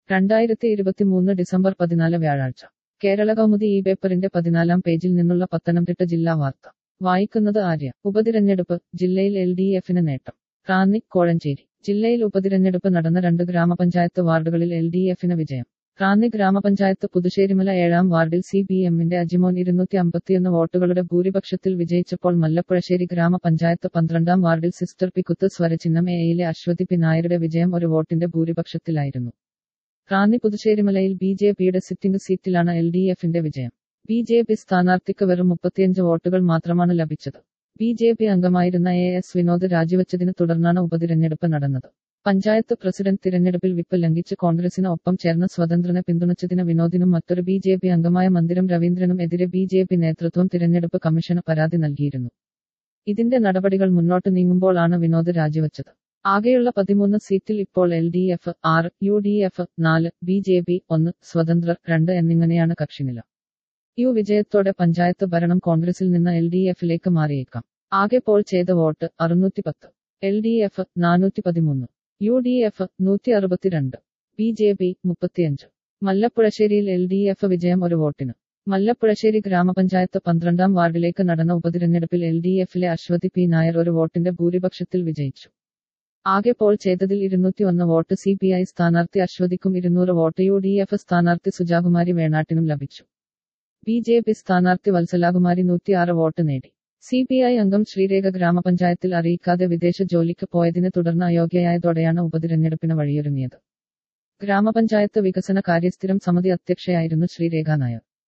രണ്ടായിരത്തി ഇരുപത്തിമൂന്ന് ഡിസംബർ പതിനാല് വ്യാഴാഴ്ച കേരള കൗമുദി ഈ പേപ്പറിന്റെ പതിനാലാം പേജിൽ നിന്നുള്ള പത്തനംതിട്ട ജില്ലാ വാർത്ത വായിക്കുന്നത് ആര്യ ഉപതിരഞ്ഞെടുപ്പ് ജില്ലയിൽ എൽ ഡി എഫിന് നേട്ടം റാന്നി കോഴഞ്ചേരി ജില്ലയിൽ ഉപതിരഞ്ഞെടുപ്പ് നടന്ന രണ്ട് ഗ്രാമപഞ്ചായത്ത് വാർഡുകളിൽ എൽ ഡി എഫിന് വിജയം റാന്നി ഗ്രാമപഞ്ചായത്ത് പുതുശ്ശേരിമല ഏഴാം വാർഡിൽ സി പി എമ്മിന്റെ അജിമോൻ ഇരുന്നൂറ്റി അമ്പത്തിയൊന്ന് വോട്ടുകളുടെ ഭൂരിപക്ഷത്തിൽ വിജയിച്ചപ്പോൾ മല്ലപ്പുഴശ്ശേരി ഗ്രാമപഞ്ചായത്ത് പന്ത്രണ്ടാം വാർഡിൽ സിസ്റ്റർ പി കുത്ത് സ്വരചിഹ്നം എയിലെ അശ്വതി പി നായരുടെ വിജയം ഒരു വോട്ടിന്റെ ഭൂരിപക്ഷത്തിലായിരുന്നു റാന്നി പുതുശ്ശേരിമലയിൽ ബി ജെ പിയുടെ സിറ്റിംഗ് സീറ്റിലാണ് എൽ ഡി എഫിന്റെ വിജയം ബി ജെ പി സ്ഥാനാർത്ഥിക്ക് വെറും മുപ്പത്തിയഞ്ച് വോട്ടുകൾ മാത്രമാണ് ലഭിച്ചത് ബി ജെ പി അംഗമായിരുന്ന എ എസ് വിനോദ് രാജിവെച്ചതിനെ തുടർന്നാണ് ഉപതിരഞ്ഞെടുപ്പ് നടന്നത് പഞ്ചായത്ത് പ്രസിഡന്റ് തിരഞ്ഞെടുപ്പിൽ വിപ്പ് ലംഘിച്ച് കോൺഗ്രസിന് ഒപ്പം ചേർന്ന സ്വതന്ത്രനെ പിന്തുണച്ചതിന് വിനോദിനും മറ്റൊരു ബി ജെ പി അംഗമായ മന്ദിരം രവീന്ദ്രനും എതിരെ ബി ജെ പി നേതൃത്വം തിരഞ്ഞെടുപ്പ് കമ്മീഷന് പരാതി നൽകിയിരുന്നു ഇതിന്റെ നടപടികൾ മുന്നോട്ട് നീങ്ങുമ്പോഴാണ് വിനോദ് രാജിവെച്ചത് ആകെയുള്ള പതിമൂന്ന് സീറ്റിൽ ഇപ്പോൾ എൽ ഡി എഫ് ആറ് യു ഡി എഫ് നാല് ബി ജെ പി ഒന്ന് സ്വതന്ത്രർ രണ്ട് എന്നിങ്ങനെയാണ് കക്ഷിനില യു വിജയത്തോടെ പഞ്ചായത്ത് ഭരണം കോൺഗ്രസിൽ നിന്ന് എൽ ഡി എഫിലേക്ക് മാറിയേക്കാം ആകെ പോൾ ചെയ്ത വോട്ട് അറുന്നൂറ്റി പത്ത് എൽ ഡി എഫ് നാനൂറ്റി പതിമൂന്ന് യു ഡി എഫ് നൂറ്റി അറുപത്തിരണ്ട് ബി ജെ പി മുപ്പത്തിയഞ്ച് മല്ലപ്പുഴശ്ശേരിയിൽ എൽ ഡി എഫ് വിജയം ഒരു വോട്ടിന് മല്ലപ്പുഴശ്ശേരി ഗ്രാമപഞ്ചായത്ത് പന്ത്രണ്ടാം വാർഡിലേക്ക് നടന്ന ഉപതിരഞ്ഞെടുപ്പിൽ എൽ ഡി എഫിലെ അശ്വതി പി നായർ ഒരു വോട്ടിന്റെ ഭൂരിപക്ഷത്തിൽ വിജയിച്ചു ആകെ പോൾ ചെയ്തതിൽ ഇരുന്നൂറ്റി ഒന്ന് വോട്ട് സി പി ഐ സ്ഥാനാർത്ഥി അശ്വതിക്കും ഇരുന്നൂറ് വോട്ട് യു ഡി എഫ് സ്ഥാനാർത്ഥി സുജാകുമാരി വേണാട്ടിനും ലഭിച്ചു ബി ജെ പി സ്ഥാനാർത്ഥി വത്സലാകുമാരി നൂറ്റിയാറ് വോട്ട് നേടി സി പി ഐ അംഗം ശ്രീരേഖ ഗ്രാമപഞ്ചായത്തിൽ അറിയിക്കാതെ വിദേശ ജോലിക്ക് പോയതിനെ തുടർന്ന് അയോഗ്യയായതോടെയാണ് ഉപതിരഞ്ഞെടുപ്പിന് വഴിയൊരുങ്ങിയത് ഗ്രാമപഞ്ചായത്ത് വികസന കാര്യസ്ഥിരം സമിതി അധ്യക്ഷയായിരുന്നു ശ്രീരേഖ നായർ